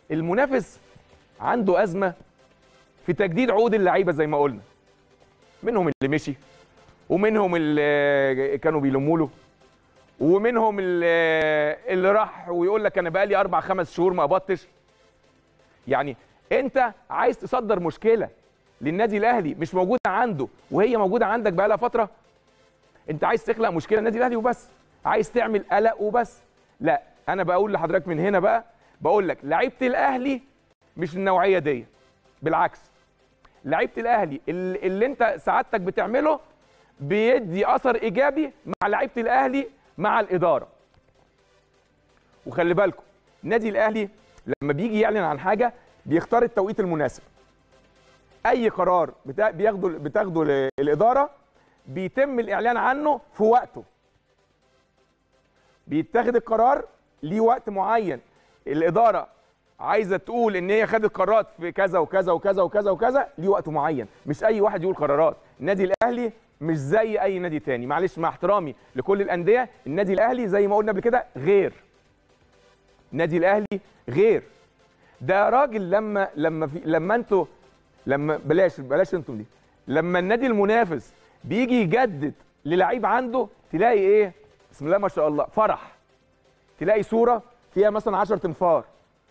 المنافس عنده ازمه في تجديد عقود اللعيبه زي ما قلنا منهم اللي مشي ومنهم اللي كانوا بيلموا له ومنهم اللي, اللي راح ويقول لك انا بقالي اربع خمس شهور ما قبضتش يعني انت عايز تصدر مشكله للنادي الاهلي مش موجوده عنده وهي موجوده عندك بقالها فتره انت عايز تخلق مشكله للنادي الاهلي وبس عايز تعمل قلق وبس لا انا بقول لحضرتك من هنا بقى بقول لك لعيبه الاهلي مش النوعيه دي بالعكس لعيبه الاهلي اللي, اللي انت سعادتك بتعمله بيدي اثر ايجابي مع لعيبه الاهلي مع الاداره وخلي بالكم النادي الاهلي لما بيجي يعلن عن حاجه بيختار التوقيت المناسب اي قرار بتا- بياخده بتاخده الاداره بيتم الاعلان عنه في وقته بيتاخد القرار ليه وقت معين الاداره عايزه تقول ان هي خدت قرارات في كذا وكذا وكذا وكذا وكذا ليه وقت معين مش اي واحد يقول قرارات النادي الاهلي مش زي اي نادي تاني معلش مع احترامي لكل الانديه النادي الاهلي زي ما قلنا قبل كده غير النادي الاهلي غير ده راجل لما لما في لما انتوا لما بلاش بلاش انتم دي لما النادي المنافس بيجي يجدد للعيب عنده تلاقي ايه بسم الله ما شاء الله فرح تلاقي صوره فيها مثلا 10 تنفار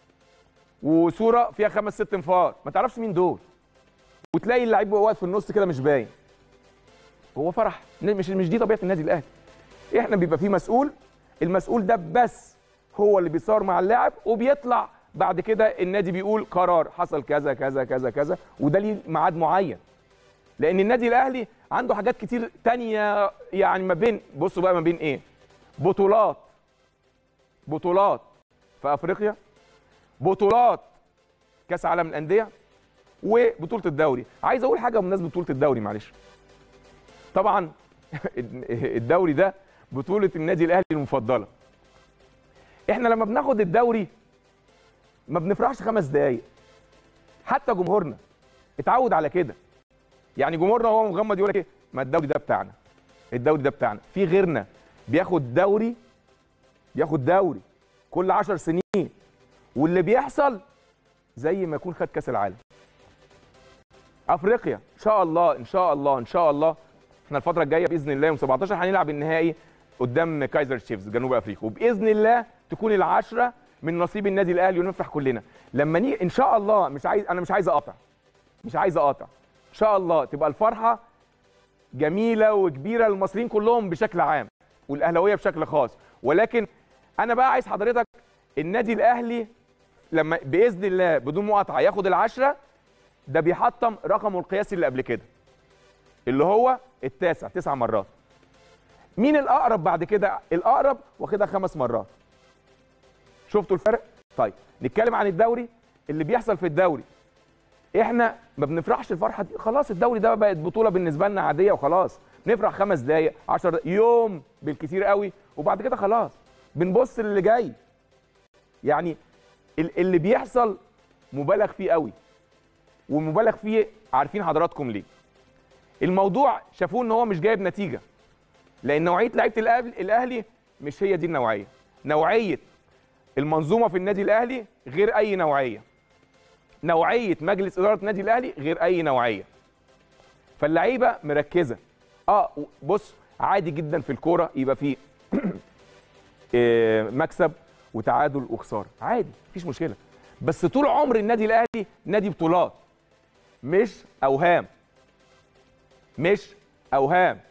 وصوره فيها خمس ست انفار ما تعرفش مين دول وتلاقي اللعيب واقف في النص كده مش باين هو فرح مش مش دي طبيعه النادي الاهلي احنا بيبقى فيه مسؤول المسؤول ده بس هو اللي بيصور مع اللاعب وبيطلع بعد كده النادي بيقول قرار حصل كذا كذا كذا كذا وده ليه ميعاد معين لان النادي الاهلي عنده حاجات كتير تانية يعني ما بين بصوا بقى ما بين ايه بطولات بطولات في افريقيا بطولات كاس عالم الانديه وبطوله الدوري عايز اقول حاجه بمناسبه بطوله الدوري معلش طبعا الدوري ده بطوله النادي الاهلي المفضله احنا لما بناخد الدوري ما بنفرحش خمس دقايق حتى جمهورنا اتعود على كده يعني جمهورنا وهو مغمض يقول لك ايه ما الدوري ده بتاعنا الدوري ده بتاعنا في غيرنا بياخد دوري بياخد دوري كل 10 سنين واللي بيحصل زي ما يكون خد كاس العالم افريقيا ان شاء الله ان شاء الله ان شاء الله احنا الفتره الجايه باذن الله يوم 17 هنلعب النهائي قدام كايزر تشيفز جنوب افريقيا وباذن الله تكون العشره من نصيب النادي الاهلي ونفرح كلنا لما نيجي ان شاء الله مش عايز انا مش عايز اقاطع مش عايز اقاطع ان شاء الله تبقى الفرحه جميله وكبيره للمصريين كلهم بشكل عام والاهلاويه بشكل خاص ولكن انا بقى عايز حضرتك النادي الاهلي لما باذن الله بدون مقاطعه ياخد العشره ده بيحطم رقمه القياسي اللي قبل كده اللي هو التاسع تسع مرات مين الاقرب بعد كده الاقرب واخدها خمس مرات شفتوا الفرق طيب نتكلم عن الدوري اللي بيحصل في الدوري احنا ما بنفرحش الفرحه دي خلاص الدوري ده بقت بطوله بالنسبه لنا عاديه وخلاص نفرح خمس دقايق 10 يوم بالكثير قوي وبعد كده خلاص بنبص للي جاي يعني ال- اللي بيحصل مبالغ فيه قوي ومبالغ فيه عارفين حضراتكم ليه الموضوع شافوه ان هو مش جايب نتيجه لان نوعيه لعيبه الأهل- الاهلي مش هي دي النوعيه نوعيه المنظومه في النادي الاهلي غير اي نوعيه نوعيه مجلس اداره النادي الاهلي غير اي نوعيه فاللعيبه مركزه اه بص عادي جدا في الكوره يبقى فيه آه، مكسب وتعادل وخساره عادي مفيش مشكله بس طول عمر النادي الاهلي نادي بطولات مش اوهام مش اوهام